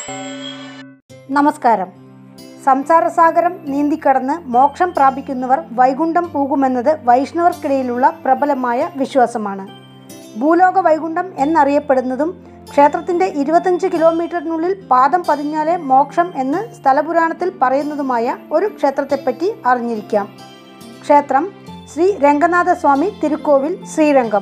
നമസ്കാരം സംസാരസാഗരം നീന്തിക്കടന്ന് മോക്ഷം പ്രാപിക്കുന്നവർ വൈകുണ്ഠം പോകുമെന്നത് വൈഷ്ണവർക്കിടയിലുള്ള പ്രബലമായ വിശ്വാസമാണ് ഭൂലോക വൈകുണ്ഠം എന്നറിയപ്പെടുന്നതും ക്ഷേത്രത്തിൻ്റെ ഇരുപത്തഞ്ച് കിലോമീറ്ററിനുള്ളിൽ പാദം പതിഞ്ഞാലേ മോക്ഷം എന്ന് സ്ഥലപുരാണത്തിൽ പറയുന്നതുമായ ഒരു ക്ഷേത്രത്തെപ്പറ്റി അറിഞ്ഞിരിക്കാം ക്ഷേത്രം ശ്രീ രംഗനാഥസ്വാമി തിരുക്കോവിൽ ശ്രീരംഗം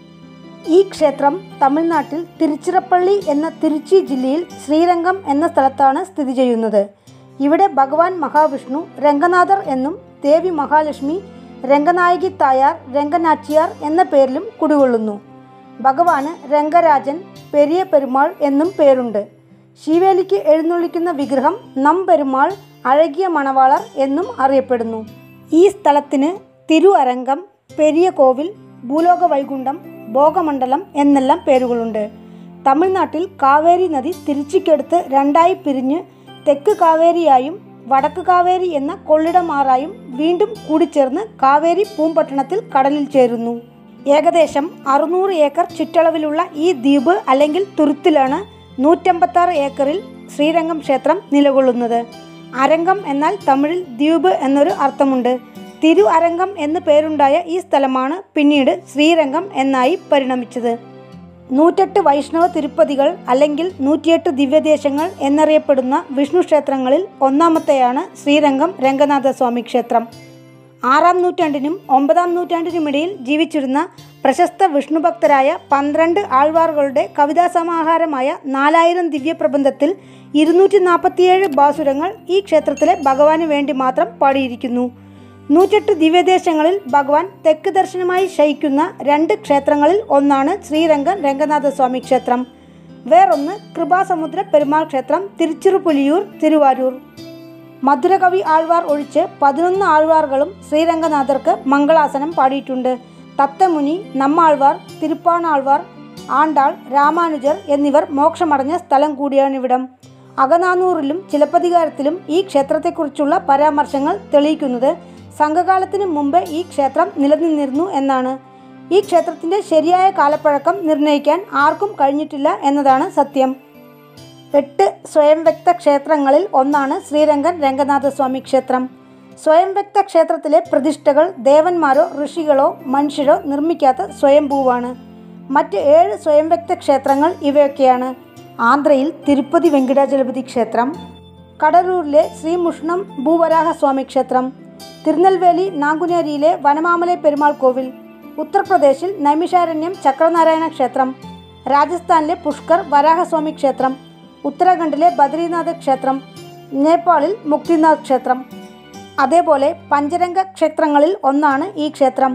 ഈ ക്ഷേത്രം തമിഴ്നാട്ടിൽ തിരുച്ചിറപ്പള്ളി എന്ന തിരുച്ചി ജില്ലയിൽ ശ്രീരംഗം എന്ന സ്ഥലത്താണ് സ്ഥിതി ചെയ്യുന്നത് ഇവിടെ ഭഗവാൻ മഹാവിഷ്ണു രംഗനാഥർ എന്നും ദേവി മഹാലക്ഷ്മി രംഗനായകി തായാർ രംഗനാച്ചിയാർ എന്ന പേരിലും കുടികൊള്ളുന്നു ഭഗവാന് രംഗരാജൻ പെരിയ പെരുമാൾ എന്നും പേരുണ്ട് ശിവേലിക്ക് എഴുന്നള്ളിക്കുന്ന വിഗ്രഹം നമ്പെരുമാൾ അഴകിയ മണവാളർ എന്നും അറിയപ്പെടുന്നു ഈ സ്ഥലത്തിന് തിരു അരങ്കം പെരിയ കോവിൽ ഭൂലോക വൈകുണ്ഠം ഭോഗമണ്ഡലം എന്നെല്ലാം പേരുകളുണ്ട് തമിഴ്നാട്ടിൽ കാവേരി നദി തിരിച്ചിക്കടുത്ത് രണ്ടായി പിരിഞ്ഞ് തെക്ക് കാവേരിയായും വടക്ക് കാവേരി എന്ന കൊള്ളിടമാറായും വീണ്ടും കൂടിച്ചേർന്ന് കാവേരി പൂമ്പട്ടണത്തിൽ കടലിൽ ചേരുന്നു ഏകദേശം അറുന്നൂറ് ഏക്കർ ചുറ്റളവിലുള്ള ഈ ദ്വീപ് അല്ലെങ്കിൽ തുരുത്തിലാണ് നൂറ്റമ്പത്താറ് ഏക്കറിൽ ശ്രീരംഗം ക്ഷേത്രം നിലകൊള്ളുന്നത് അരങ്കം എന്നാൽ തമിഴിൽ ദ്വീപ് എന്നൊരു അർത്ഥമുണ്ട് തിരു അരങ്കം എന്ന് പേരുണ്ടായ ഈ സ്ഥലമാണ് പിന്നീട് ശ്രീരംഗം എന്നായി പരിണമിച്ചത് നൂറ്റെട്ട് വൈഷ്ണവ തിരുപ്പതികൾ അല്ലെങ്കിൽ നൂറ്റിയെട്ട് ദിവ്യദേശങ്ങൾ എന്നറിയപ്പെടുന്ന വിഷ്ണു ക്ഷേത്രങ്ങളിൽ ഒന്നാമത്തെയാണ് ശ്രീരംഗം രംഗനാഥസ്വാമി ക്ഷേത്രം ആറാം നൂറ്റാണ്ടിനും ഒമ്പതാം നൂറ്റാണ്ടിനുമിടയിൽ ജീവിച്ചിരുന്ന പ്രശസ്ത വിഷ്ണുഭക്തരായ പന്ത്രണ്ട് ആൾവാറുകളുടെ കവിതാ സമാഹാരമായ നാലായിരം ദിവ്യപ്രബന്ധത്തിൽ ഇരുന്നൂറ്റി നാൽപ്പത്തിയേഴ് ബാസുരങ്ങൾ ഈ ക്ഷേത്രത്തിലെ ഭഗവാന് വേണ്ടി മാത്രം പാടിയിരിക്കുന്നു നൂറ്റെട്ട് ദിവ്യദേശങ്ങളിൽ ഭഗവാൻ തെക്ക് ദർശനമായി ശയിക്കുന്ന രണ്ട് ക്ഷേത്രങ്ങളിൽ ഒന്നാണ് ശ്രീരംഗം രംഗനാഥസ്വാമി ക്ഷേത്രം വേറൊന്ന് കൃപാസമുദ്ര പെരുമാൾ ക്ഷേത്രം തിരുച്ചിറുപുലിയൂർ തിരുവാരൂർ മധുരകവി ആഴ്വാർ ഒഴിച്ച് പതിനൊന്ന് ആഴ്വാറുകളും ശ്രീരംഗനാഥർക്ക് മംഗളാസനം പാടിയിട്ടുണ്ട് തത്തമുനി നമ്മാഴ്വാർ തിരുപ്പാണാഴ്വാർ ആണ്ടാൾ രാമാനുജർ എന്നിവർ മോക്ഷമടഞ്ഞ സ്ഥലം കൂടിയാണിവിടം അകനാനൂറിലും ചിലപ്പതികാരത്തിലും ഈ ക്ഷേത്രത്തെക്കുറിച്ചുള്ള പരാമർശങ്ങൾ തെളിയിക്കുന്നത് സംഘകാലത്തിന് മുമ്പ് ഈ ക്ഷേത്രം നിലനിന്നിരുന്നു എന്നാണ് ഈ ക്ഷേത്രത്തിൻ്റെ ശരിയായ കാലപ്പഴക്കം നിർണ്ണയിക്കാൻ ആർക്കും കഴിഞ്ഞിട്ടില്ല എന്നതാണ് സത്യം എട്ട് സ്വയം വ്യക്ത ക്ഷേത്രങ്ങളിൽ ഒന്നാണ് ശ്രീരംഗൻ രംഗനാഥസ്വാമി ക്ഷേത്രം സ്വയം വ്യക്ത ക്ഷേത്രത്തിലെ പ്രതിഷ്ഠകൾ ദേവന്മാരോ ഋഷികളോ മനുഷ്യരോ നിർമ്മിക്കാത്ത സ്വയംഭൂവാണ് മറ്റ് ഏഴ് സ്വയം വ്യക്ത ക്ഷേത്രങ്ങൾ ഇവയൊക്കെയാണ് ആന്ധ്രയിൽ തിരുപ്പതി വെങ്കിടാചലപതി ക്ഷേത്രം കടലൂരിലെ ശ്രീമുഷ്ണം ഭൂവരാഹസ്വാമി ക്ഷേത്രം തിരുനെൽവേലി നാങ്കുനേരിയിലെ വനമാമല പെരുമാൾ കോവിൽ ഉത്തർപ്രദേശിൽ നൈമിഷാരണ്യം ചക്രനാരായണ ക്ഷേത്രം രാജസ്ഥാനിലെ പുഷ്കർ വരാഹസ്വാമി ക്ഷേത്രം ഉത്തരാഖണ്ഡിലെ ബദ്രീനാഥ് ക്ഷേത്രം നേപ്പാളിൽ മുക്തിനാഥ് ക്ഷേത്രം അതേപോലെ പഞ്ചരംഗ ക്ഷേത്രങ്ങളിൽ ഒന്നാണ് ഈ ക്ഷേത്രം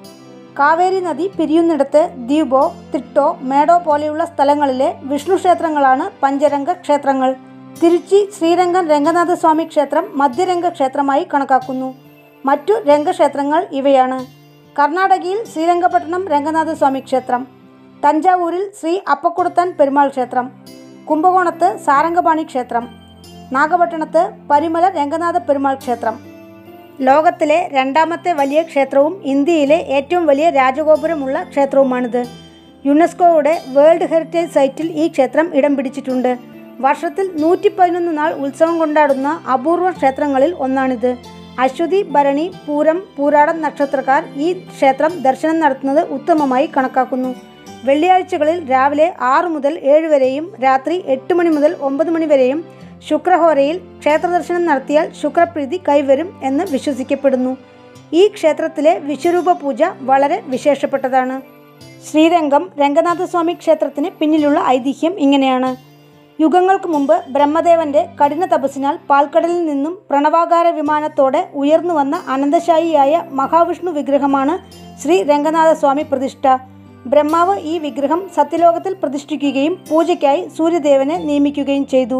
കാവേരി നദി പിരിയുന്നിടത്ത് ദ്വീപോ തിട്ടോ മേടോ പോലെയുള്ള സ്ഥലങ്ങളിലെ വിഷ്ണു ക്ഷേത്രങ്ങളാണ് പഞ്ചരംഗ ക്ഷേത്രങ്ങൾ തിരുച്ചി ശ്രീരംഗം രംഗനാഥസ്വാമി ക്ഷേത്രം മധ്യരംഗ ക്ഷേത്രമായി കണക്കാക്കുന്നു മറ്റു രംഗക്ഷേത്രങ്ങൾ ഇവയാണ് കർണാടകയിൽ ശ്രീരംഗപട്ടണം രംഗനാഥസ്വാമി ക്ഷേത്രം തഞ്ചാവൂരിൽ ശ്രീ അപ്പക്കുടത്താൻ പെരുമാൾ ക്ഷേത്രം കുംഭകോണത്ത് സാരംഗപാണി ക്ഷേത്രം നാഗപട്ടണത്ത് പരിമല രംഗനാഥ പെരുമാൾ ക്ഷേത്രം ലോകത്തിലെ രണ്ടാമത്തെ വലിയ ക്ഷേത്രവും ഇന്ത്യയിലെ ഏറ്റവും വലിയ രാജഗോപുരമുള്ള ക്ഷേത്രവുമാണിത് യുനെസ്കോയുടെ വേൾഡ് ഹെറിറ്റേജ് സൈറ്റിൽ ഈ ക്ഷേത്രം ഇടം പിടിച്ചിട്ടുണ്ട് വർഷത്തിൽ നൂറ്റി പതിനൊന്ന് നാൾ ഉത്സവം കൊണ്ടാടുന്ന അപൂർവ ക്ഷേത്രങ്ങളിൽ ഒന്നാണിത് അശ്വതി ഭരണി പൂരം പൂരാടം നക്ഷത്രക്കാർ ഈ ക്ഷേത്രം ദർശനം നടത്തുന്നത് ഉത്തമമായി കണക്കാക്കുന്നു വെള്ളിയാഴ്ചകളിൽ രാവിലെ ആറ് മുതൽ ഏഴ് വരെയും രാത്രി എട്ട് മണി മുതൽ ഒമ്പത് മണി വരെയും ശുക്രഹോരയിൽ ക്ഷേത്രദർശനം നടത്തിയാൽ ശുക്രപ്രീതി കൈവരും എന്ന് വിശ്വസിക്കപ്പെടുന്നു ഈ ക്ഷേത്രത്തിലെ വിശ്വരൂപ പൂജ വളരെ വിശേഷപ്പെട്ടതാണ് ശ്രീരംഗം രംഗനാഥസ്വാമി ക്ഷേത്രത്തിന് പിന്നിലുള്ള ഐതിഹ്യം ഇങ്ങനെയാണ് യുഗങ്ങൾക്ക് മുമ്പ് ബ്രഹ്മദേവന്റെ കഠിന തപസ്സിനാൽ പാൽക്കടലിൽ നിന്നും പ്രണവാകാര വിമാനത്തോടെ ഉയർന്നു വന്ന അനന്തശായിയായ മഹാവിഷ്ണു വിഗ്രഹമാണ് ശ്രീ രംഗനാഥസ്വാമി പ്രതിഷ്ഠ ബ്രഹ്മാവ് ഈ വിഗ്രഹം സത്യലോകത്തിൽ പ്രതിഷ്ഠിക്കുകയും പൂജയ്ക്കായി സൂര്യദേവനെ നിയമിക്കുകയും ചെയ്തു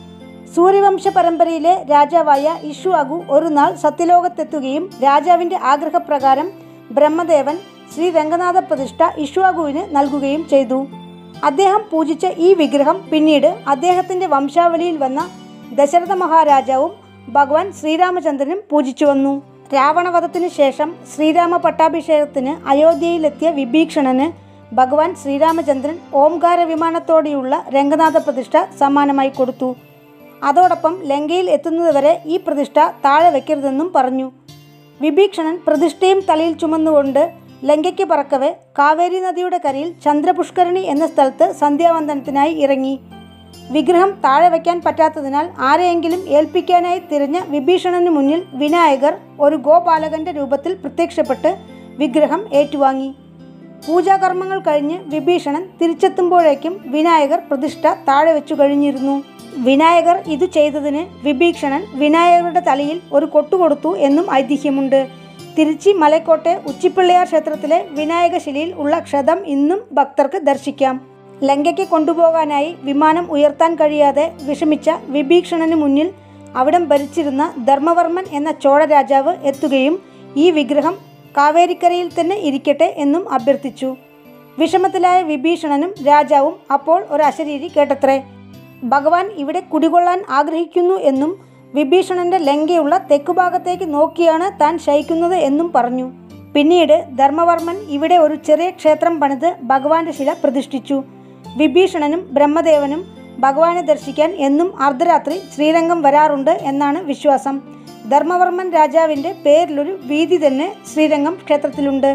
സൂര്യവംശ പരമ്പരയിലെ രാജാവായ ഇഷുഅഗു ഒരു നാൾ സത്യലോകത്തെത്തുകയും രാജാവിൻ്റെ ആഗ്രഹപ്രകാരം ബ്രഹ്മദേവൻ ശ്രീ രംഗനാഥ പ്രതിഷ്ഠ ഇഷുഅഗുവിന് നൽകുകയും ചെയ്തു അദ്ദേഹം പൂജിച്ച ഈ വിഗ്രഹം പിന്നീട് അദ്ദേഹത്തിൻ്റെ വംശാവലിയിൽ വന്ന ദശരഥ മഹാരാജാവും ഭഗവാൻ ശ്രീരാമചന്ദ്രനും പൂജിച്ചു വന്നു രാവണവധത്തിനു ശേഷം ശ്രീരാമ പട്ടാഭിഷേകത്തിന് അയോധ്യയിലെത്തിയ വിഭീഷണന് ഭഗവാൻ ശ്രീരാമചന്ദ്രൻ ഓംകാര വിമാനത്തോടെയുള്ള രംഗനാഥ പ്രതിഷ്ഠ സമ്മാനമായി കൊടുത്തു അതോടൊപ്പം ലങ്കയിൽ എത്തുന്നതുവരെ ഈ പ്രതിഷ്ഠ താഴെ വയ്ക്കരുതെന്നും പറഞ്ഞു വിഭീഷണൻ പ്രതിഷ്ഠയും തലയിൽ ചുമന്നുകൊണ്ട് ലങ്കയ്ക്ക് പറക്കവെ കാവേരി നദിയുടെ കരയിൽ ചന്ദ്രപുഷ്കരണി എന്ന സ്ഥലത്ത് സന്ധ്യാവന്ദനത്തിനായി ഇറങ്ങി വിഗ്രഹം താഴെ വയ്ക്കാൻ പറ്റാത്തതിനാൽ ആരെയെങ്കിലും ഏൽപ്പിക്കാനായി തിരഞ്ഞ വിഭീഷണന് മുന്നിൽ വിനായകർ ഒരു ഗോപാലകന്റെ രൂപത്തിൽ പ്രത്യക്ഷപ്പെട്ട് വിഗ്രഹം ഏറ്റുവാങ്ങി പൂജാകർമ്മങ്ങൾ കഴിഞ്ഞ് വിഭീഷണൻ തിരിച്ചെത്തുമ്പോഴേക്കും വിനായകർ പ്രതിഷ്ഠ താഴെ വെച്ചു കഴിഞ്ഞിരുന്നു വിനായകർ ഇത് ചെയ്തതിന് വിഭീഷണൻ വിനായകരുടെ തലയിൽ ഒരു കൊട്ടുകൊടുത്തു എന്നും ഐതിഹ്യമുണ്ട് തിരുച്ചി മലക്കോട്ടെ ഉച്ചിപ്പിള്ളയാർ ക്ഷേത്രത്തിലെ വിനായക ശിലയിൽ ഉള്ള ക്ഷതം ഇന്നും ഭക്തർക്ക് ദർശിക്കാം ലങ്കയ്ക്ക് കൊണ്ടുപോകാനായി വിമാനം ഉയർത്താൻ കഴിയാതെ വിഷമിച്ച വിഭീഷണന് മുന്നിൽ അവിടം ഭരിച്ചിരുന്ന ധർമ്മവർമ്മൻ എന്ന ചോഴ രാജാവ് എത്തുകയും ഈ വിഗ്രഹം കാവേരിക്കരയിൽ തന്നെ ഇരിക്കട്ടെ എന്നും അഭ്യർത്ഥിച്ചു വിഷമത്തിലായ വിഭീഷണനും രാജാവും അപ്പോൾ ഒരു അശരീരി കേട്ടത്രേ ഭഗവാൻ ഇവിടെ കുടികൊള്ളാൻ ആഗ്രഹിക്കുന്നു എന്നും വിഭീഷണന്റെ ലങ്കയുള്ള തെക്കുഭാഗത്തേക്ക് നോക്കിയാണ് താൻ ശയിക്കുന്നത് എന്നും പറഞ്ഞു പിന്നീട് ധർമ്മവർമ്മൻ ഇവിടെ ഒരു ചെറിയ ക്ഷേത്രം പണിത് ഭഗവാന്റെ ശില പ്രതിഷ്ഠിച്ചു വിഭീഷണനും ബ്രഹ്മദേവനും ഭഗവാനെ ദർശിക്കാൻ എന്നും അർദ്ധരാത്രി ശ്രീരംഗം വരാറുണ്ട് എന്നാണ് വിശ്വാസം ധർമ്മവർമ്മൻ രാജാവിൻ്റെ പേരിലൊരു വീതി തന്നെ ശ്രീരംഗം ക്ഷേത്രത്തിലുണ്ട്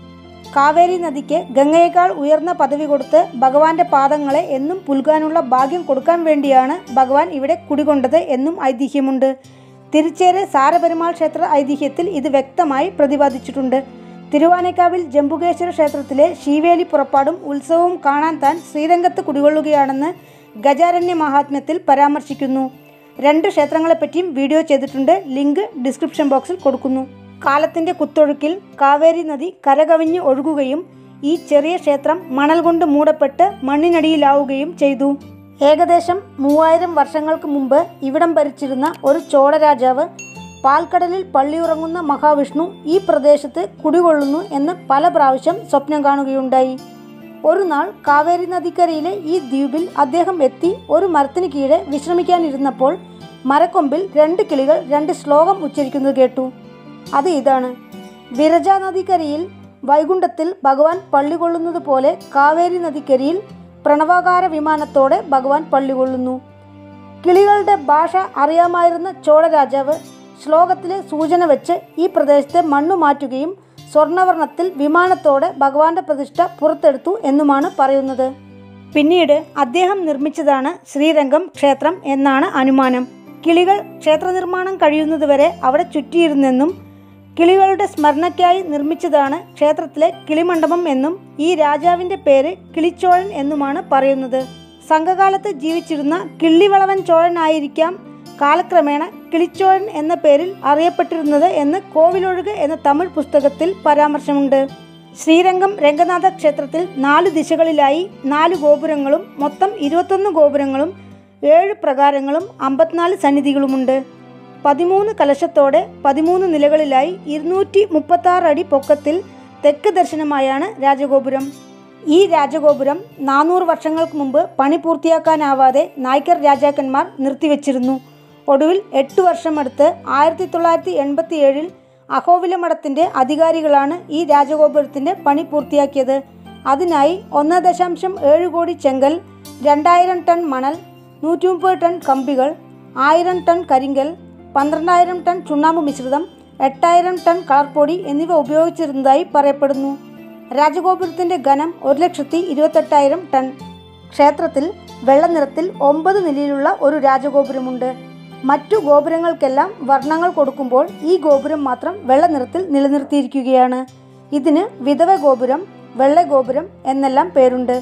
കാവേരി നദിക്ക് ഗംഗയേക്കാൾ ഉയർന്ന പദവി കൊടുത്ത് ഭഗവാന്റെ പാദങ്ങളെ എന്നും പുൽകാനുള്ള ഭാഗ്യം കൊടുക്കാൻ വേണ്ടിയാണ് ഭഗവാൻ ഇവിടെ കുടികൊണ്ടത് എന്നും ഐതിഹ്യമുണ്ട് തിരുച്ചേരെ സാരപെരുമാൾ ക്ഷേത്ര ഐതിഹ്യത്തിൽ ഇത് വ്യക്തമായി പ്രതിപാദിച്ചിട്ടുണ്ട് തിരുവാനക്കാവിൽ ജംബുകേശ്വര ക്ഷേത്രത്തിലെ ശീവേലി പുറപ്പാടും ഉത്സവവും കാണാൻ താൻ ശ്രീരംഗത്ത് കുടികൊള്ളുകയാണെന്ന് ഗജാരണ്യ മഹാത്മ്യത്തിൽ പരാമർശിക്കുന്നു രണ്ട് ക്ഷേത്രങ്ങളെപ്പറ്റിയും വീഡിയോ ചെയ്തിട്ടുണ്ട് ലിങ്ക് ഡിസ്ക്രിപ്ഷൻ ബോക്സിൽ കൊടുക്കുന്നു കാലത്തിൻ്റെ കുത്തൊഴുക്കിൽ കാവേരി നദി കരകവിഞ്ഞ് ഒഴുകുകയും ഈ ചെറിയ ക്ഷേത്രം മണൽ കൊണ്ട് മൂടപ്പെട്ട് മണ്ണിനടിയിലാവുകയും ചെയ്തു ഏകദേശം മൂവായിരം വർഷങ്ങൾക്ക് മുമ്പ് ഇവിടം ഭരിച്ചിരുന്ന ഒരു ചോള രാജാവ് പാൽക്കടലിൽ പള്ളിയുറങ്ങുന്ന മഹാവിഷ്ണു ഈ പ്രദേശത്ത് കുടികൊള്ളുന്നു എന്ന് പല പ്രാവശ്യം സ്വപ്നം കാണുകയുണ്ടായി ഒരു നാൾ കാവേരി നദിക്കരയിലെ ഈ ദ്വീപിൽ അദ്ദേഹം എത്തി ഒരു മരത്തിന് കീഴെ വിശ്രമിക്കാനിരുന്നപ്പോൾ മരക്കൊമ്പിൽ രണ്ട് കിളികൾ രണ്ട് ശ്ലോകം ഉച്ചരിക്കുന്നത് കേട്ടു അത് ഇതാണ് വിരജ നദിക്കരയിൽ വൈകുണ്ഠത്തിൽ ഭഗവാൻ പള്ളി കൊള്ളുന്നത് പോലെ കാവേരി നദിക്കരയിൽ പ്രണവാകാര വിമാനത്തോടെ ഭഗവാൻ പള്ളി കൊള്ളുന്നു കിളികളുടെ ഭാഷ അറിയാമായിരുന്ന ചോള രാജാവ് ശ്ലോകത്തിലെ സൂചന വെച്ച് ഈ പ്രദേശത്തെ മണ്ണു മാറ്റുകയും സ്വർണ്ണവർണ്ണത്തിൽ വിമാനത്തോടെ ഭഗവാന്റെ പ്രതിഷ്ഠ പുറത്തെടുത്തു എന്നുമാണ് പറയുന്നത് പിന്നീട് അദ്ദേഹം നിർമ്മിച്ചതാണ് ശ്രീരംഗം ക്ഷേത്രം എന്നാണ് അനുമാനം കിളികൾ ക്ഷേത്ര നിർമ്മാണം കഴിയുന്നതുവരെ അവിടെ ചുറ്റിയിരുന്നെന്നും കിളികളുടെ സ്മരണയ്ക്കായി നിർമ്മിച്ചതാണ് ക്ഷേത്രത്തിലെ കിളിമണ്ഡപം എന്നും ഈ രാജാവിൻ്റെ പേര് കിളിച്ചോഴൻ എന്നുമാണ് പറയുന്നത് സംഘകാലത്ത് ജീവിച്ചിരുന്ന കിള്ളിവളവൻ ചോഴനായിരിക്കാം കാലക്രമേണ കിളിച്ചോഴൻ എന്ന പേരിൽ അറിയപ്പെട്ടിരുന്നത് എന്ന് കോവിലൊഴുക എന്ന തമിഴ് പുസ്തകത്തിൽ പരാമർശമുണ്ട് ശ്രീരംഗം രംഗനാഥ ക്ഷേത്രത്തിൽ നാല് ദിശകളിലായി നാല് ഗോപുരങ്ങളും മൊത്തം ഇരുപത്തൊന്ന് ഗോപുരങ്ങളും ഏഴ് പ്രകാരങ്ങളും അമ്പത്തിനാല് സന്നിധികളുമുണ്ട് പതിമൂന്ന് കലശത്തോടെ പതിമൂന്ന് നിലകളിലായി ഇരുന്നൂറ്റി മുപ്പത്താറ് അടി പൊക്കത്തിൽ തെക്ക് ദർശനമായാണ് രാജഗോപുരം ഈ രാജഗോപുരം നാനൂറ് വർഷങ്ങൾക്ക് മുമ്പ് പണി പൂർത്തിയാക്കാനാവാതെ നായ്ക്കർ രാജാക്കന്മാർ നിർത്തിവെച്ചിരുന്നു ഒടുവിൽ എട്ട് വർഷമെടുത്ത് ആയിരത്തി തൊള്ളായിരത്തി എൺപത്തി ഏഴിൽ അഹോവില മഠത്തിൻ്റെ അധികാരികളാണ് ഈ രാജഗോപുരത്തിൻ്റെ പണി പൂർത്തിയാക്കിയത് അതിനായി ഒന്ന് ദശാംശം ഏഴ് കോടി ചെങ്കൽ രണ്ടായിരം ടൺ മണൽ നൂറ്റി മുപ്പത് ടൺ കമ്പികൾ ആയിരം ടൺ കരിങ്കൽ പന്ത്രണ്ടായിരം ടൺ ചുണ്ണാമ്പ് മിശ്രിതം എട്ടായിരം ടൺ കളർപ്പൊടി എന്നിവ ഉപയോഗിച്ചിരുന്നതായി പറയപ്പെടുന്നു രാജഗോപുരത്തിൻ്റെ ഘനം ഒരു ലക്ഷത്തി ഇരുപത്തെട്ടായിരം ടൺ ക്ഷേത്രത്തിൽ വെള്ള നിറത്തിൽ ഒമ്പത് നിലയിലുള്ള ഒരു രാജഗോപുരമുണ്ട് മറ്റു ഗോപുരങ്ങൾക്കെല്ലാം വർണ്ണങ്ങൾ കൊടുക്കുമ്പോൾ ഈ ഗോപുരം മാത്രം വെള്ള നിറത്തിൽ നിലനിർത്തിയിരിക്കുകയാണ് ഇതിന് വിധവ ഗോപുരം വെള്ള ഗോപുരം എന്നെല്ലാം പേരുണ്ട്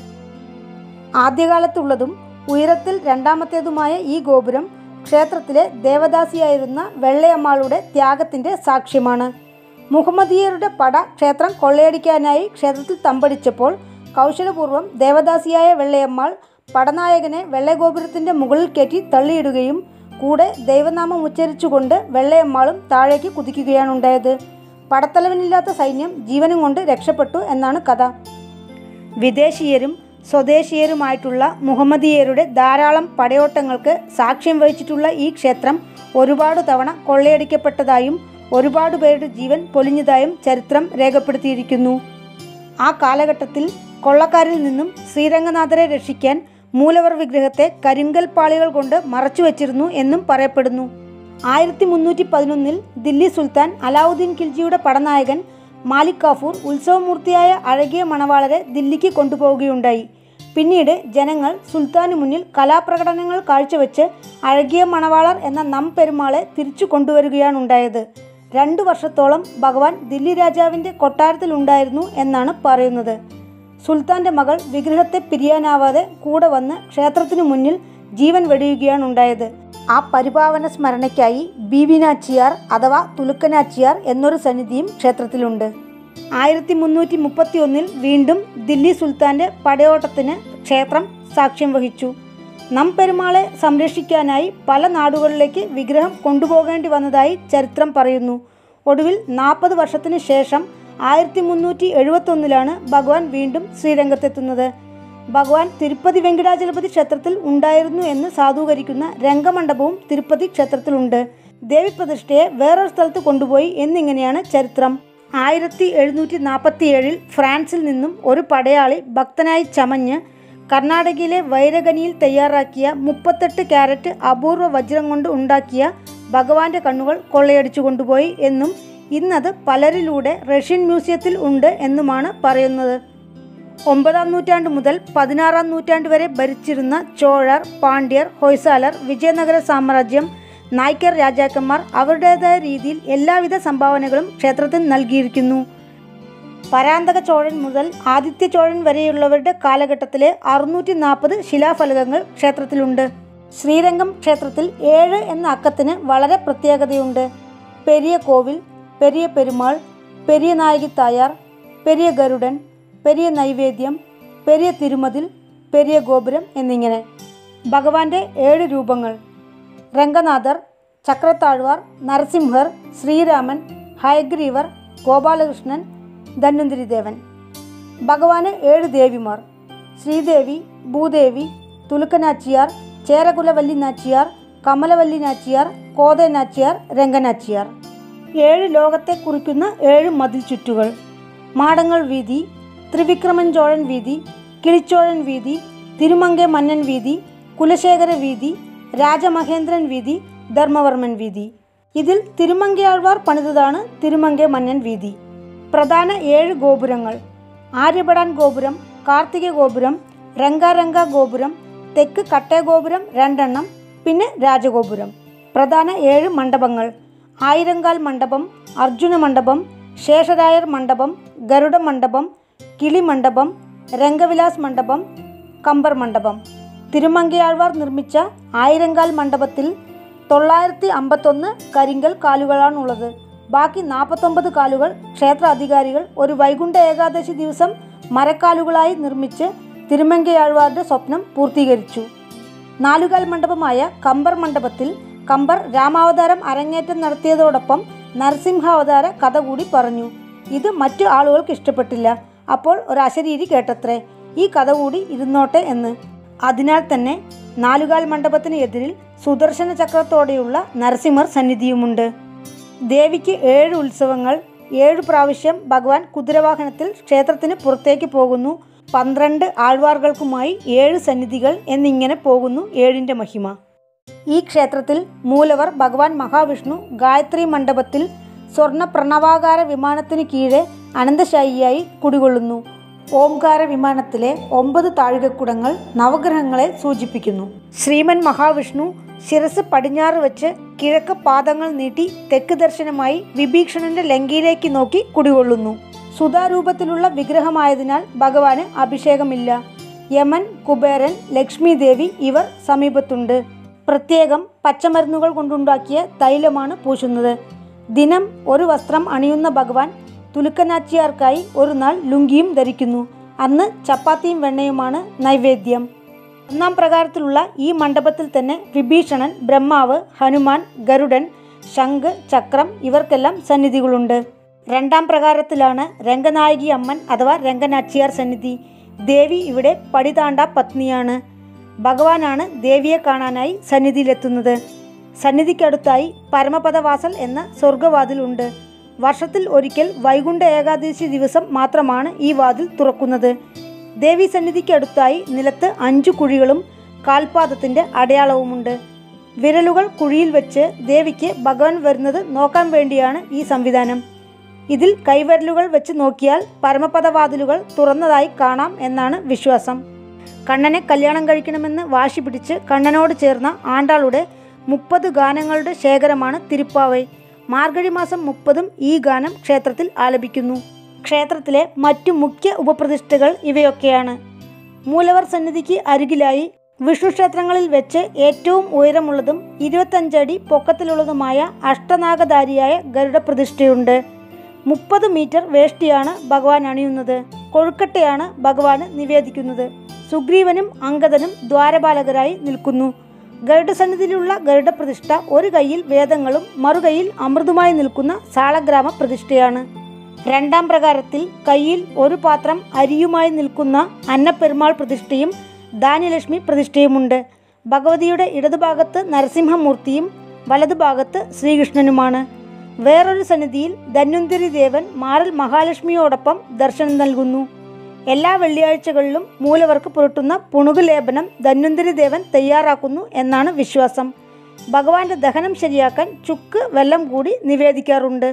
ആദ്യകാലത്തുള്ളതും ഉയരത്തിൽ രണ്ടാമത്തേതുമായ ഈ ഗോപുരം ക്ഷേത്രത്തിലെ ദേവദാസിയായിരുന്ന വെള്ളയമ്മാളുടെ ത്യാഗത്തിൻ്റെ സാക്ഷ്യമാണ് മുഹമ്മദീയരുടെ പട ക്ഷേത്രം കൊള്ളയടിക്കാനായി ക്ഷേത്രത്തിൽ തമ്പടിച്ചപ്പോൾ കൗശലപൂർവ്വം ദേവദാസിയായ വെള്ളയമ്മാൾ പടനായകനെ വെള്ളഗോപുരത്തിൻ്റെ മുകളിൽ കയറ്റി തള്ളിയിടുകയും കൂടെ ദൈവനാമം ഉച്ചരിച്ചുകൊണ്ട് വെള്ളയമ്മാളും താഴേക്ക് കുതിക്കുകയാണ് ഉണ്ടായത് പടത്തലവനില്ലാത്ത സൈന്യം ജീവനും കൊണ്ട് രക്ഷപ്പെട്ടു എന്നാണ് കഥ വിദേശീയരും സ്വദേശീയരുമായിട്ടുള്ള മുഹമ്മദീയരുടെ ധാരാളം പടയോട്ടങ്ങൾക്ക് സാക്ഷ്യം വഹിച്ചിട്ടുള്ള ഈ ക്ഷേത്രം ഒരുപാട് തവണ കൊള്ളയടിക്കപ്പെട്ടതായും ഒരുപാട് പേരുടെ ജീവൻ പൊലിഞ്ഞതായും ചരിത്രം രേഖപ്പെടുത്തിയിരിക്കുന്നു ആ കാലഘട്ടത്തിൽ കൊള്ളക്കാരിൽ നിന്നും ശ്രീരംഗനാഥരെ രക്ഷിക്കാൻ മൂലവർ വിഗ്രഹത്തെ കരിങ്കൽ പാളികൾ കൊണ്ട് മറച്ചു വച്ചിരുന്നു എന്നും പറയപ്പെടുന്നു ആയിരത്തി മുന്നൂറ്റി പതിനൊന്നിൽ ദില്ലി സുൽത്താൻ അലാവുദ്ദീൻ ഖിൽജിയുടെ പടനായകൻ മാലിക് കാഫൂർ ഉത്സവമൂർത്തിയായ അഴകിയ മണവാളരെ ദില്ലിക്ക് കൊണ്ടുപോവുകയുണ്ടായി പിന്നീട് ജനങ്ങൾ സുൽത്താനു മുന്നിൽ കലാപ്രകടനങ്ങൾ കാഴ്ചവെച്ച് അഴകിയ മണവാളർ എന്ന നം പെരുമാളെ തിരിച്ചു കൊണ്ടുവരികയാണുണ്ടായത് രണ്ടു വർഷത്തോളം ഭഗവാൻ ദില്ലി രാജാവിൻ്റെ കൊട്ടാരത്തിലുണ്ടായിരുന്നു എന്നാണ് പറയുന്നത് സുൽത്താൻ്റെ മകൾ വിഗ്രഹത്തെ പിരിയാനാവാതെ കൂടെ വന്ന് ക്ഷേത്രത്തിനു മുന്നിൽ ജീവൻ വെടിയുകയാണ് ഉണ്ടായത് ആ പരിപാവന സ്മരണയ്ക്കായി ബീബിനാച്ചിയാർ അഥവാ തുലുക്കനാച്ചിയാർ എന്നൊരു സന്നിധിയും ക്ഷേത്രത്തിലുണ്ട് ആയിരത്തി മുന്നൂറ്റി മുപ്പത്തി ഒന്നിൽ വീണ്ടും ദില്ലി സുൽത്താൻ്റെ പടയോട്ടത്തിന് ക്ഷേത്രം സാക്ഷ്യം വഹിച്ചു നംപെരുമാളെ സംരക്ഷിക്കാനായി പല നാടുകളിലേക്ക് വിഗ്രഹം കൊണ്ടുപോകേണ്ടി വന്നതായി ചരിത്രം പറയുന്നു ഒടുവിൽ നാൽപ്പത് വർഷത്തിന് ശേഷം ആയിരത്തി മുന്നൂറ്റി എഴുപത്തൊന്നിലാണ് ഭഗവാൻ വീണ്ടും ശ്രീരംഗത്തെത്തുന്നത് ഭഗവാൻ തിരുപ്പതി വെങ്കടാചലപതി ക്ഷേത്രത്തിൽ ഉണ്ടായിരുന്നു എന്ന് സാധൂകരിക്കുന്ന രംഗമണ്ഡപവും തിരുപ്പതി ക്ഷേത്രത്തിലുണ്ട് ദേവിപ്രതിഷ്ഠയെ വേറൊരു സ്ഥലത്ത് കൊണ്ടുപോയി എന്നിങ്ങനെയാണ് ചരിത്രം ആയിരത്തി എഴുന്നൂറ്റി നാൽപ്പത്തി ഏഴിൽ ഫ്രാൻസിൽ നിന്നും ഒരു പടയാളി ഭക്തനായി ചമഞ്ഞ് കർണാടകയിലെ വൈരഗനിയിൽ തയ്യാറാക്കിയ മുപ്പത്തെട്ട് ക്യാരറ്റ് അപൂർവ വജ്രം കൊണ്ട് ഉണ്ടാക്കിയ ഭഗവാന്റെ കണ്ണുകൾ കൊള്ളയടിച്ചു കൊണ്ടുപോയി എന്നും ഇന്നത് പലരിലൂടെ റഷ്യൻ മ്യൂസിയത്തിൽ ഉണ്ട് എന്നുമാണ് പറയുന്നത് ഒമ്പതാം നൂറ്റാണ്ട് മുതൽ പതിനാറാം നൂറ്റാണ്ട് വരെ ഭരിച്ചിരുന്ന ചോഴർ പാണ്ഡ്യർ ഹൊയ്സാലർ വിജയനഗര സാമ്രാജ്യം നായ്ക്കർ രാജാക്കന്മാർ അവരുടേതായ രീതിയിൽ എല്ലാവിധ സംഭാവനകളും ക്ഷേത്രത്തിന് നൽകിയിരിക്കുന്നു പരാന്തക ചോഴൻ മുതൽ ആദിത്യ ചോഴൻ വരെയുള്ളവരുടെ കാലഘട്ടത്തിലെ അറുന്നൂറ്റി നാൽപ്പത് ശിലാഫലകങ്ങൾ ക്ഷേത്രത്തിലുണ്ട് ശ്രീരംഗം ക്ഷേത്രത്തിൽ ഏഴ് എന്ന അക്കത്തിന് വളരെ പ്രത്യേകതയുണ്ട് പെരിയ കോവിൽ പെരിയ പെരുമാൾ പെരിയ നായകി തായാർ പെരിയ ഗരുഡൻ പെരിയ നൈവേദ്യം പെരിയ തിരുമതിൽ പെരിയ ഗോപുരം എന്നിങ്ങനെ ഭഗവാന്റെ ഏഴ് രൂപങ്ങൾ രംഗനാഥർ ചക്രത്താഴ്വാർ നരസിംഹർ ശ്രീരാമൻ ഹയഗ്രീവർ ഗോപാലകൃഷ്ണൻ ധന്വന്തിരി ദേവൻ ഭഗവാന് ഏഴ് ദേവിമാർ ശ്രീദേവി ഭൂദേവി തുലുക്കനാച്ചിയാർ ചേരകുലവല്ലി നാച്ചിയാർ കമലവല്ലി നാച്ചിയാർ കോതേ നാച്ചിയാർ രംഗനാച്ചിയാർ ഏഴ് ലോകത്തെ കുറിക്കുന്ന ഏഴ് മതിൽ ചുറ്റുകൾ മാടങ്ങൾ വീതി ത്രിവിക്രമൻ ചോഴൻ വീതി കിളിച്ചോഴൻ വീതി തിരുമങ്കെ മന്നൻ വീതി കുലശേഖര വീതി രാജമഹേന്ദ്രൻ വീതി ധർമ്മവർമ്മൻ വീതി ഇതിൽ തിരുമങ്കയാഴ്വാർ പണിതതാണ് തിരുമങ്കെ മന്നൻ വീതി പ്രധാന ഏഴ് ഗോപുരങ്ങൾ ആര്യപടാൻ ഗോപുരം കാർത്തിക ഗോപുരം രംഗാരംഗ ഗോപുരം തെക്ക് കട്ടേ ഗോപുരം രണ്ടെണ്ണം പിന്നെ രാജഗോപുരം പ്രധാന ഏഴ് മണ്ഡപങ്ങൾ ആയിരങ്കാൽ മണ്ഡപം അർജുന മണ്ഡപം ശേഷരായർ മണ്ഡപം ഗരുഡ മണ്ഡപം കിളി മണ്ഡപം രംഗവിലാസ് മണ്ഡപം കമ്പർ മണ്ഡപം തിരുമങ്കയാഴ്വാർ നിർമ്മിച്ച ആയിരങ്കാൽ മണ്ഡപത്തിൽ തൊള്ളായിരത്തി അമ്പത്തൊന്ന് കരിങ്കൽ കാലുകളാണുള്ളത് ബാക്കി നാൽപ്പത്തൊമ്പത് കാലുകൾ ക്ഷേത്ര അധികാരികൾ ഒരു വൈകുണ്ഠ ഏകാദശി ദിവസം മരക്കാലുകളായി നിർമ്മിച്ച് തിരുമങ്കയാഴ്വാരുടെ സ്വപ്നം പൂർത്തീകരിച്ചു നാലുകാൽ മണ്ഡപമായ കമ്പർ മണ്ഡപത്തിൽ കമ്പർ രാമാവതാരം അരങ്ങേറ്റം നടത്തിയതോടൊപ്പം നരസിംഹാവതാര കഥ കൂടി പറഞ്ഞു ഇത് മറ്റു ആളുകൾക്ക് ഇഷ്ടപ്പെട്ടില്ല അപ്പോൾ ഒരു അശരീരി കേട്ടത്രേ ഈ കഥ കൂടി ഇരുന്നോട്ടെ എന്ന് അതിനാൽ തന്നെ നാലുകാൽ മണ്ഡപത്തിന് എതിരിൽ സുദർശന ചക്രത്തോടെയുള്ള നരസിംഹർ സന്നിധിയുമുണ്ട് ദേവിക്ക് ഏഴ് ഉത്സവങ്ങൾ ഏഴു പ്രാവശ്യം ഭഗവാൻ കുതിരവാഹനത്തിൽ ക്ഷേത്രത്തിന് പുറത്തേക്ക് പോകുന്നു പന്ത്രണ്ട് ആൾവാർകൾക്കുമായി ഏഴ് സന്നിധികൾ എന്നിങ്ങനെ പോകുന്നു ഏഴിൻ്റെ മഹിമ ഈ ക്ഷേത്രത്തിൽ മൂലവർ ഭഗവാൻ മഹാവിഷ്ണു ഗായത്രി മണ്ഡപത്തിൽ സ്വർണ്ണ പ്രണവാകാര വിമാനത്തിന് കീഴെ അനന്തശായിയായി കുടികൊള്ളുന്നു ഓംകാര വിമാനത്തിലെ ഒമ്പത് താഴികക്കുടങ്ങൾ നവഗ്രഹങ്ങളെ സൂചിപ്പിക്കുന്നു ശ്രീമൻ മഹാവിഷ്ണു ശിരസ് പടിഞ്ഞാറ് വെച്ച് കിഴക്ക് പാദങ്ങൾ നീട്ടി തെക്ക് ദർശനമായി വിഭീഷണന്റെ ലങ്കയിലേക്ക് നോക്കി കുടികൊള്ളുന്നു സുധാരൂപത്തിലുള്ള വിഗ്രഹമായതിനാൽ ഭഗവാന് അഭിഷേകമില്ല യമൻ കുബേരൻ ലക്ഷ്മി ദേവി ഇവർ സമീപത്തുണ്ട് പ്രത്യേകം പച്ചമരുന്നുകൾ കൊണ്ടുണ്ടാക്കിയ തൈലമാണ് പൂശുന്നത് ദിനം ഒരു വസ്ത്രം അണിയുന്ന ഭഗവാൻ തുലുക്കനാച്ചിയാർക്കായി ഒരു നാൾ ലുങ്കിയും ധരിക്കുന്നു അന്ന് ചപ്പാത്തിയും വെണ്ണയുമാണ് നൈവേദ്യം ഒന്നാം പ്രകാരത്തിലുള്ള ഈ മണ്ഡപത്തിൽ തന്നെ വിഭീഷണൻ ബ്രഹ്മാവ് ഹനുമാൻ ഗരുഡൻ ശംഖ് ചക്രം ഇവർക്കെല്ലാം സന്നിധികളുണ്ട് രണ്ടാം പ്രകാരത്തിലാണ് രംഗനായകി അമ്മൻ അഥവാ രംഗനാച്ചിയാർ സന്നിധി ദേവി ഇവിടെ പടിതാണ്ട പത്നിയാണ് ഭഗവാനാണ് ദേവിയെ കാണാനായി സന്നിധിയിലെത്തുന്നത് സന്നിധിക്കടുത്തായി പരമപദവാസൽ എന്ന സ്വർഗവാതിലുണ്ട് വർഷത്തിൽ ഒരിക്കൽ വൈകുണ്ഠ ഏകാദശി ദിവസം മാത്രമാണ് ഈ വാതിൽ തുറക്കുന്നത് ദേവീ സന്നിധിക്കടുത്തായി നിലത്ത് അഞ്ചു കുഴികളും കാൽപാദത്തിൻ്റെ അടയാളവുമുണ്ട് വിരലുകൾ കുഴിയിൽ വെച്ച് ദേവിക്ക് ഭഗവാൻ വരുന്നത് നോക്കാൻ വേണ്ടിയാണ് ഈ സംവിധാനം ഇതിൽ കൈവിരലുകൾ വെച്ച് നോക്കിയാൽ പരമപദവാതിലുകൾ തുറന്നതായി കാണാം എന്നാണ് വിശ്വാസം കണ്ണനെ കല്യാണം കഴിക്കണമെന്ന് വാശി പിടിച്ച് കണ്ണനോട് ചേർന്ന ആണ്ടാളുടെ മുപ്പത് ഗാനങ്ങളുടെ ശേഖരമാണ് തിരുപ്പാവൈ മാർഗഴി മാസം മുപ്പതും ഈ ഗാനം ക്ഷേത്രത്തിൽ ആലപിക്കുന്നു ക്ഷേത്രത്തിലെ മറ്റു മുഖ്യ ഉപപ്രതിഷ്ഠകൾ ഇവയൊക്കെയാണ് മൂലവർ സന്നിധിക്ക് അരികിലായി വിഷ്ണു ക്ഷേത്രങ്ങളിൽ വെച്ച് ഏറ്റവും ഉയരമുള്ളതും ഇരുപത്തഞ്ചടി പൊക്കത്തിലുള്ളതുമായ അഷ്ടനാഗധാരിയായ ഗരുഡ പ്രതിഷ്ഠയുണ്ട് മുപ്പത് മീറ്റർ വേഷ്ടിയാണ് ഭഗവാൻ അണിയുന്നത് കൊഴുക്കട്ടയാണ് ഭഗവാന് നിവേദിക്കുന്നത് സുഗ്രീവനും അങ്കദനും ദ്വാരപാലകരായി നിൽക്കുന്നു ഗരുഡസന്നിധിയിലുള്ള ഗരുഡ പ്രതിഷ്ഠ ഒരു കൈയിൽ വേദങ്ങളും മറുകൈയിൽ അമൃതുമായി നിൽക്കുന്ന സാളഗ്രാമ പ്രതിഷ്ഠയാണ് രണ്ടാം പ്രകാരത്തിൽ കയ്യിൽ ഒരു പാത്രം അരിയുമായി നിൽക്കുന്ന അന്നപ്പെരുമാൾ പ്രതിഷ്ഠയും ധാന്യലക്ഷ്മി പ്രതിഷ്ഠയുമുണ്ട് ഭഗവതിയുടെ ഇടതുഭാഗത്ത് നരസിംഹമൂർത്തിയും വലതുഭാഗത്ത് ശ്രീകൃഷ്ണനുമാണ് വേറൊരു സന്നിധിയിൽ ധന്വന്തരി ദേവൻ മാറൽ മഹാലക്ഷ്മിയോടൊപ്പം ദർശനം നൽകുന്നു എല്ലാ വെള്ളിയാഴ്ചകളിലും മൂലവർക്ക് പുരട്ടുന്ന പുണുകു ലേപനം ധന്വന്തരി ദേവൻ തയ്യാറാക്കുന്നു എന്നാണ് വിശ്വാസം ഭഗവാന്റെ ദഹനം ശരിയാക്കാൻ ചുക്ക് വെള്ളം കൂടി നിവേദിക്കാറുണ്ട്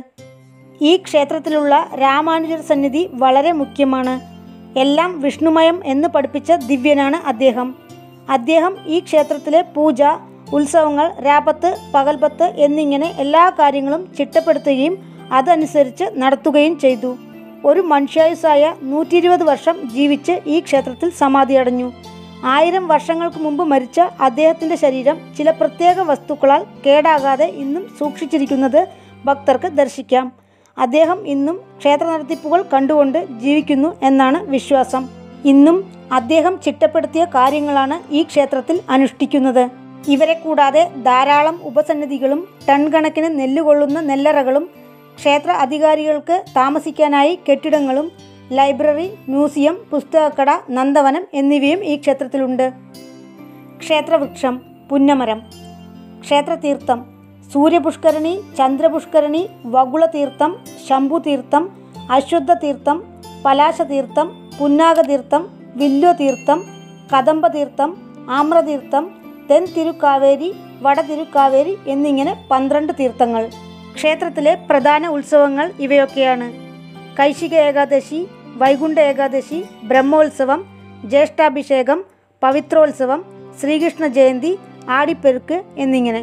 ഈ ക്ഷേത്രത്തിലുള്ള രാമാനുജർ സന്നിധി വളരെ മുഖ്യമാണ് എല്ലാം വിഷ്ണുമയം എന്ന് പഠിപ്പിച്ച ദിവ്യനാണ് അദ്ദേഹം അദ്ദേഹം ഈ ക്ഷേത്രത്തിലെ പൂജ ഉത്സവങ്ങൾ രാപത്ത് പകൽപത്ത് എന്നിങ്ങനെ എല്ലാ കാര്യങ്ങളും ചിട്ടപ്പെടുത്തുകയും അതനുസരിച്ച് നടത്തുകയും ചെയ്തു ഒരു മനുഷ്യായുസായ നൂറ്റി ഇരുപത് വർഷം ജീവിച്ച് ഈ ക്ഷേത്രത്തിൽ സമാധിയടഞ്ഞു ആയിരം വർഷങ്ങൾക്ക് മുമ്പ് മരിച്ച അദ്ദേഹത്തിൻ്റെ ശരീരം ചില പ്രത്യേക വസ്തുക്കളാൽ കേടാകാതെ ഇന്നും സൂക്ഷിച്ചിരിക്കുന്നത് ഭക്തർക്ക് ദർശിക്കാം അദ്ദേഹം ഇന്നും ക്ഷേത്ര നടത്തിപ്പുകൾ കണ്ടുകൊണ്ട് ജീവിക്കുന്നു എന്നാണ് വിശ്വാസം ഇന്നും അദ്ദേഹം ചിട്ടപ്പെടുത്തിയ കാര്യങ്ങളാണ് ഈ ക്ഷേത്രത്തിൽ അനുഷ്ഠിക്കുന്നത് ഇവരെ കൂടാതെ ധാരാളം ഉപസന്നിധികളും ടൺ കണക്കിന് നെല്ലുകൊള്ളുന്ന നെല്ലറകളും ക്ഷേത്ര അധികാരികൾക്ക് താമസിക്കാനായി കെട്ടിടങ്ങളും ലൈബ്രറി മ്യൂസിയം പുസ്തകക്കട നന്ദവനം എന്നിവയും ഈ ക്ഷേത്രത്തിലുണ്ട് ക്ഷേത്രവൃക്ഷം പുന്നമരം ക്ഷേത്രതീർത്ഥം സൂര്യപുഷ്കരണി ചന്ദ്രപുഷ്കരണി വകുളതീർത്ഥം ശംഭുതീർത്ഥം അശ്വത്ഥതീർത്ഥം പലാശതീർത്ഥം പുന്നാഗതീർത്ഥം വില്വതീർത്ഥം കദംബതീർത്ഥം ആമ്രതീർത്ഥം തെൻ തിരുക്കാവേരി വട തിരുക്കാവേരി എന്നിങ്ങനെ പന്ത്രണ്ട് തീർത്ഥങ്ങൾ ക്ഷേത്രത്തിലെ പ്രധാന ഉത്സവങ്ങൾ ഇവയൊക്കെയാണ് കൈശിക ഏകാദശി വൈകുണ്ഠ ഏകാദശി ബ്രഹ്മോത്സവം ജ്യേഷ്ഠാഭിഷേകം പവിത്രോത്സവം ശ്രീകൃഷ്ണ ജയന്തി ആടിപ്പെരുക്ക് എന്നിങ്ങനെ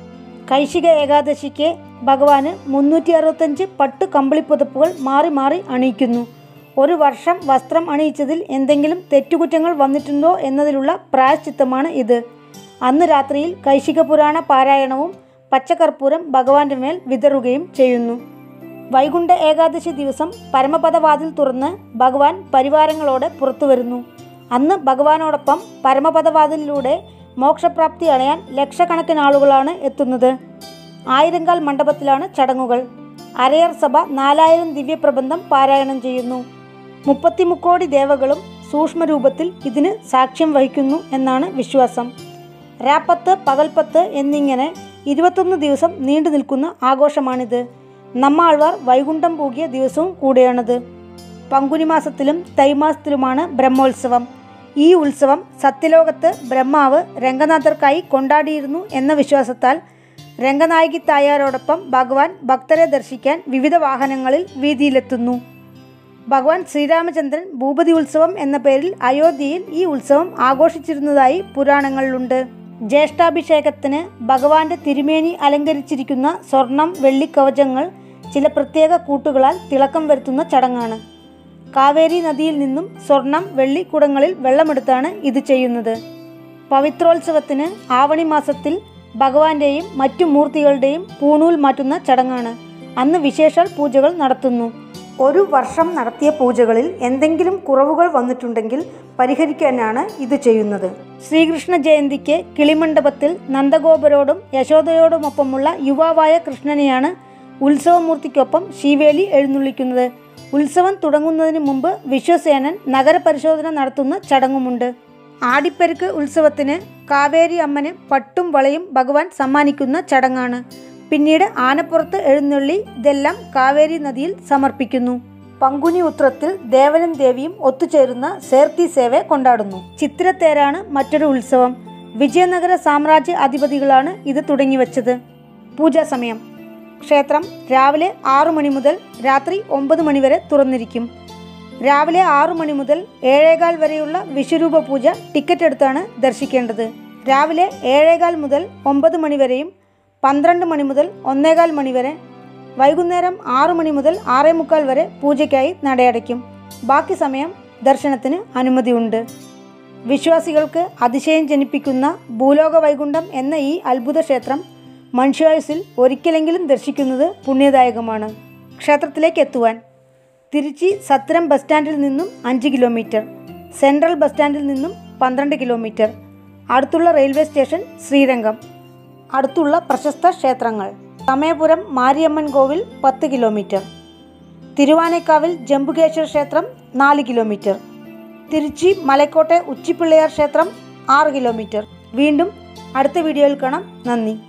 കൈശിക ഏകാദശിക്ക് ഭഗവാന് മുന്നൂറ്റി അറുപത്തഞ്ച് പട്ട് കമ്പിളിപ്പുതപ്പുകൾ മാറി മാറി അണിയിക്കുന്നു ഒരു വർഷം വസ്ത്രം അണിയിച്ചതിൽ എന്തെങ്കിലും തെറ്റുകുറ്റങ്ങൾ വന്നിട്ടുണ്ടോ എന്നതിലുള്ള പ്രായശ്ചിത്തമാണ് ഇത് അന്ന് രാത്രിയിൽ കൈശിക പുരാണ പാരായണവും പച്ചകർപ്പൂരം ഭഗവാന്റെ മേൽ വിതറുകയും ചെയ്യുന്നു വൈകുണ്ഠ ഏകാദശി ദിവസം പരമപദവാതിൽ തുറന്ന് ഭഗവാൻ പരിവാരങ്ങളോടെ പുറത്തു വരുന്നു അന്ന് ഭഗവാനോടൊപ്പം പരമപദവാതിലിലൂടെ മോക്ഷപ്രാപ്തി അണയാൻ ലക്ഷക്കണക്കിന് ആളുകളാണ് എത്തുന്നത് ആയിരങ്കാൽ മണ്ഡപത്തിലാണ് ചടങ്ങുകൾ അരയർ സഭ നാലായിരം ദിവ്യപ്രബന്ധം പാരായണം ചെയ്യുന്നു മുപ്പത്തിമുക്കോടി ദേവകളും സൂക്ഷ്മരൂപത്തിൽ ഇതിന് സാക്ഷ്യം വഹിക്കുന്നു എന്നാണ് വിശ്വാസം രാപ്പത്ത് പകൽപ്പത്ത് എന്നിങ്ങനെ ഇരുപത്തൊന്ന് ദിവസം നീണ്ടു നിൽക്കുന്ന ആഘോഷമാണിത് നമ്മാൾവാർ വൈകുണ്ഠം പൂകിയ ദിവസവും കൂടെയാണിത് പങ്കുനി മാസത്തിലും തൈമാസത്തിലുമാണ് ബ്രഹ്മോത്സവം ഈ ഉത്സവം സത്യലോകത്ത് ബ്രഹ്മാവ് രംഗനാഥർക്കായി കൊണ്ടാടിയിരുന്നു എന്ന വിശ്വാസത്താൽ രംഗനായകി തായാരോടൊപ്പം ഭഗവാൻ ഭക്തരെ ദർശിക്കാൻ വിവിധ വാഹനങ്ങളിൽ വീതിയിലെത്തുന്നു ഭഗവാൻ ശ്രീരാമചന്ദ്രൻ ഭൂപതി ഉത്സവം എന്ന പേരിൽ അയോധ്യയിൽ ഈ ഉത്സവം ആഘോഷിച്ചിരുന്നതായി പുരാണങ്ങളിലുണ്ട് ജ്യേഷ്ഠാഭിഷേകത്തിന് ഭഗവാന്റെ തിരുമേനി അലങ്കരിച്ചിരിക്കുന്ന സ്വർണം വെള്ളിക്കവചങ്ങൾ ചില പ്രത്യേക കൂട്ടുകളാൽ തിളക്കം വരുത്തുന്ന ചടങ്ങാണ് കാവേരി നദിയിൽ നിന്നും സ്വർണം വെള്ളി കുടങ്ങളിൽ വെള്ളമെടുത്താണ് ഇത് ചെയ്യുന്നത് പവിത്രോത്സവത്തിന് ആവണി മാസത്തിൽ ഭഗവാന്റെയും മറ്റു മൂർത്തികളുടെയും പൂണൂൽ മാറ്റുന്ന ചടങ്ങാണ് അന്ന് വിശേഷാൽ പൂജകൾ നടത്തുന്നു ഒരു വർഷം നടത്തിയ പൂജകളിൽ എന്തെങ്കിലും കുറവുകൾ വന്നിട്ടുണ്ടെങ്കിൽ പരിഹരിക്കാനാണ് ഇത് ചെയ്യുന്നത് ശ്രീകൃഷ്ണ ജയന്തിക്ക് കിളിമണ്ഡപത്തിൽ നന്ദഗോപരോടും യശോദയോടുമൊപ്പമുള്ള യുവാവായ കൃഷ്ണനെയാണ് ഉത്സവമൂർത്തിക്കൊപ്പം ശീവേലി എഴുന്നള്ളിക്കുന്നത് ഉത്സവം തുടങ്ങുന്നതിന് മുമ്പ് വിശ്വസേനൻ നഗരപരിശോധന നടത്തുന്ന ചടങ്ങുമുണ്ട് ആടിപ്പെരുക്ക് ഉത്സവത്തിന് കാവേരി അമ്മന് പട്ടും വളയും ഭഗവാൻ സമ്മാനിക്കുന്ന ചടങ്ങാണ് പിന്നീട് ആനപ്പുറത്ത് എഴുന്നള്ളി ഇതെല്ലാം കാവേരി നദിയിൽ സമർപ്പിക്കുന്നു പങ്കുനി ഉത്രത്തിൽ ദേവനും ദേവിയും ഒത്തുചേരുന്ന സേർത്തി സേവ കൊണ്ടാടുന്നു ചിത്തിരത്തേരാണ് മറ്റൊരു ഉത്സവം വിജയനഗര സാമ്രാജ്യ അധിപതികളാണ് ഇത് തുടങ്ങിവച്ചത് പൂജാ സമയം ക്ഷേത്രം രാവിലെ ആറു മണി മുതൽ രാത്രി ഒമ്പത് മണി വരെ തുറന്നിരിക്കും രാവിലെ ആറു മണി മുതൽ ഏഴേകാൽ വരെയുള്ള വിശ്വരൂപ പൂജ ടിക്കറ്റ് എടുത്താണ് ദർശിക്കേണ്ടത് രാവിലെ ഏഴേകാൽ മുതൽ ഒമ്പത് മണി വരെയും പന്ത്രണ്ട് മണി മുതൽ ഒന്നേകാൽ മണി വരെ വൈകുന്നേരം ആറു മണി മുതൽ ആറേ മുക്കാൽ വരെ പൂജയ്ക്കായി നടയടയ്ക്കും ബാക്കി സമയം ദർശനത്തിന് അനുമതിയുണ്ട് വിശ്വാസികൾക്ക് അതിശയം ജനിപ്പിക്കുന്ന ഭൂലോക വൈകുണ്ഠം എന്ന ഈ അത്ഭുത ക്ഷേത്രം മനുഷ്യായുസിൽ ഒരിക്കലെങ്കിലും ദർശിക്കുന്നത് പുണ്യദായകമാണ് ക്ഷേത്രത്തിലേക്ക് എത്തുവാൻ തിരുച്ചി സത്രം ബസ് സ്റ്റാൻഡിൽ നിന്നും അഞ്ച് കിലോമീറ്റർ സെൻട്രൽ ബസ് സ്റ്റാൻഡിൽ നിന്നും പന്ത്രണ്ട് കിലോമീറ്റർ അടുത്തുള്ള റെയിൽവേ സ്റ്റേഷൻ ശ്രീരംഗം അടുത്തുള്ള പ്രശസ്ത ക്ഷേത്രങ്ങൾ സമയപുരം മാരിയമ്മൻ കോവിൽ പത്ത് കിലോമീറ്റർ തിരുവാനേക്കാവിൽ ജംബുകേശ്വര ക്ഷേത്രം നാല് കിലോമീറ്റർ തിരുച്ചി മലക്കോട്ടെ ഉച്ചിപ്പിള്ളയാർ ക്ഷേത്രം ആറ് കിലോമീറ്റർ വീണ്ടും അടുത്ത വീഡിയോയിൽ കാണാം നന്ദി